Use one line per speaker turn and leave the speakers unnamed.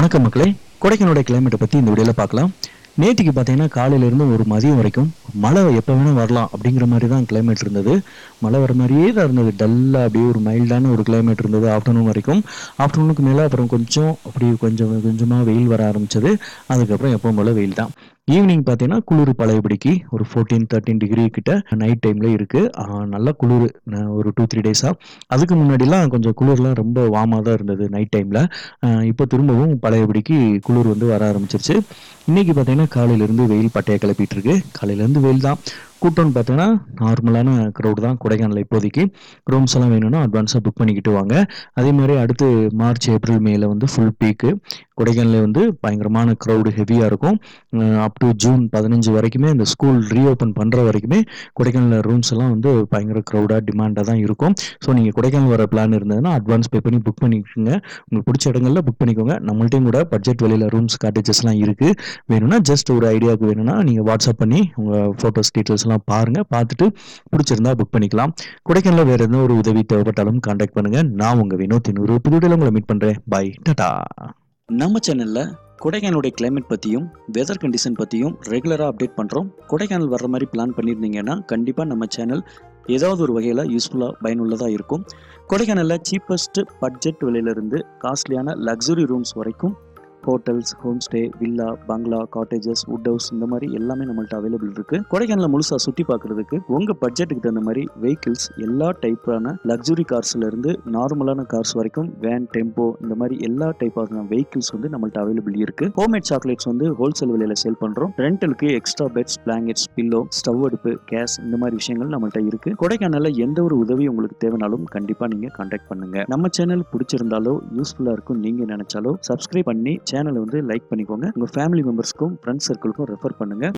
வணக்கம் மக்களே கொடைக்கானோட கிளைமேட்டை பற்றி இந்த வீடியோவில் பார்க்கலாம் நேற்றுக்கு பார்த்தீங்கன்னா காலையிலேருந்து ஒரு மதியம் வரைக்கும் மழை எப்போ வேணால் வரலாம் அப்படிங்கிற மாதிரி தான் கிளைமேட் இருந்தது மழை வர மாதிரியே தான் இருந்தது டல்லாக அப்படியே ஒரு மைல்டான ஒரு கிளைமேட் இருந்தது ஆஃப்டர்நூன் வரைக்கும் ஆஃப்டர்நூனுக்கு மேலே அப்புறம் கொஞ்சம் அப்படி கொஞ்சம் கொஞ்சமாக வெயில் வர ஆரம்பிச்சது அதுக்கப்புறம் எப்பவும் போல் வெயில் தான் ஈவினிங் பார்த்தீங்கன்னா குளிர் பழையபடிக்கு ஒரு ஃபோர்டீன் தேர்ட்டின் டிகிரி கிட்ட நைட் டைமில் இருக்குது நல்லா குளிர் ஒரு டூ த்ரீ டேஸாக அதுக்கு முன்னாடிலாம் கொஞ்சம் குளிர்லாம் ரொம்ப வார்மாக தான் இருந்தது நைட் டைமில் இப்போ திரும்பவும் பழையபடிக்கு குளிர் வந்து வர ஆரம்பிச்சிருச்சு இன்னைக்கு பார்த்தீங்கன்னா காலையிலேருந்து வெயில் பட்டையை கிளப்பிட்டு இருக்கு காலையிலேருந்து வெயில் தான் கூட்டம்னு பார்த்தீங்கன்னா நார்மலான க்ரௌட் தான் கொடைக்கானல் இப்போதைக்கு ரூம்ஸ் எல்லாம் வேணும்னா அட்வான்ஸாக புக் பண்ணிக்கிட்டு வாங்க அதே மாதிரி அடுத்து மார்ச் ஏப்ரல் மேல வந்து ஃபுல் பீக்கு கொடைக்கானலில் வந்து பயங்கரமான க்ரௌடு ஹெவியாக இருக்கும் அப் டு ஜூன் பதினஞ்சு வரைக்குமே இந்த ஸ்கூல் ரீஓப்பன் பண்ணுற வரைக்குமே கொடைக்கானல் ரூம்ஸ் எல்லாம் வந்து பயங்கர க்ரௌடாக டிமாண்டாக தான் இருக்கும் ஸோ நீங்கள் கொடைக்கானல் வர பிளான் இருந்ததுன்னா அட்வான்ஸ் பே பண்ணி புக் பண்ணிக்கோங்க உங்களுக்கு பிடிச்ச இடங்கள்ல புக் பண்ணிக்கோங்க நம்மள்ட்டையும் கூட பட்ஜெட் வெளியில் ரூம்ஸ் காட்டேஜஸ்லாம் இருக்குது வேணும்னா ஜஸ்ட் ஒரு ஐடியாவுக்கு வேணும்னா நீங்கள் வாட்ஸ்அப் பண்ணி உங்கள் ஃபோட்டோஸ் டீட்டெயில்ஸ் எல்லாம் பாருங்க பார்த்துட்டு பிடிச்சிருந்தா புக் பண்ணிக்கலாம் கொடைக்கானல வேற எந்த ஒரு உதவி தேவைப்பட்டாலும் காண்டாக்ட் பண்ணுங்க நான் உங்க வினோத் இன்னொரு புது உங்களை மீட் பண்றேன் பை டாடா நம்ம சேனல்ல கொடைக்கானலுடைய கிளைமேட் பற்றியும் வெதர் கண்டிஷன் பற்றியும் ரெகுலராக அப்டேட் பண்ணுறோம் கொடைக்கானல் வர்ற மாதிரி பிளான் பண்ணியிருந்தீங்கன்னா கண்டிப்பாக நம்ம சேனல் ஏதாவது ஒரு வகையில் யூஸ்ஃபுல்லாக பயனுள்ளதாக இருக்கும் கொடைக்கானலில் சீப்பஸ்ட் பட்ஜெட் விலையிலிருந்து காஸ்ட்லியான லக்ஸுரி ரூம்ஸ் வரைக்கும் hotels home stay villa bungalow cottages wood house இந்த மாதிரி எல்லாமே நம்மள்ட்ட அவைலபிள் இருக்கு கொடைக்கானல முழுசா சுற்றி பார்க்கறதுக்கு உங்க பட்ஜெட்டுக்கு தகுந்த மாதிரி வெஹிக்கிள்ஸ் எல்லா டைப்பான லக்ஸுரி கார்ஸ்ல இருந்து நார்மலான கார்ஸ் வரைக்கும் வேன் டெம்போ இந்த மாதிரி எல்லா டைப்பான வெஹிக்கிள்ஸ் வந்து நம்மள்ட்ட அவைலபிள் இருக்கு ஹோம்மேட் சாக்லேட்ஸ் வந்து ஹோல்சேல் விலையில சேல் பண்றோம் ரெண்டலுக்கு extra beds blankets pillow stove அடுப்பு கேஸ் இந்த மாதிரி விஷயங்கள் நம்மள்ட்ட இருக்கு கொடைக்கானல்ல எந்த ஒரு உதவி உங்களுக்கு தேவைனாலும் கண்டிப்பா நீங்க கான்டாக்ட் பண்ணுங்க நம்ம சேனல் பிடிச்சிருந்தாலோ யூஸ்ஃபுல்லா இருக்கும் நீங்க நினைச்சாலோ சப்ஸ்கிரைப் பண்ணி சேனலை வந்து லைக் பண்ணிக்கோங்க உங்க ஃபேமிலி மெம்பர்ஸ்க்கும் ஃப்ரெண்ட்ஸ் சர்க்கிளுக்கும் ரெஃபர் பண்ணுங்க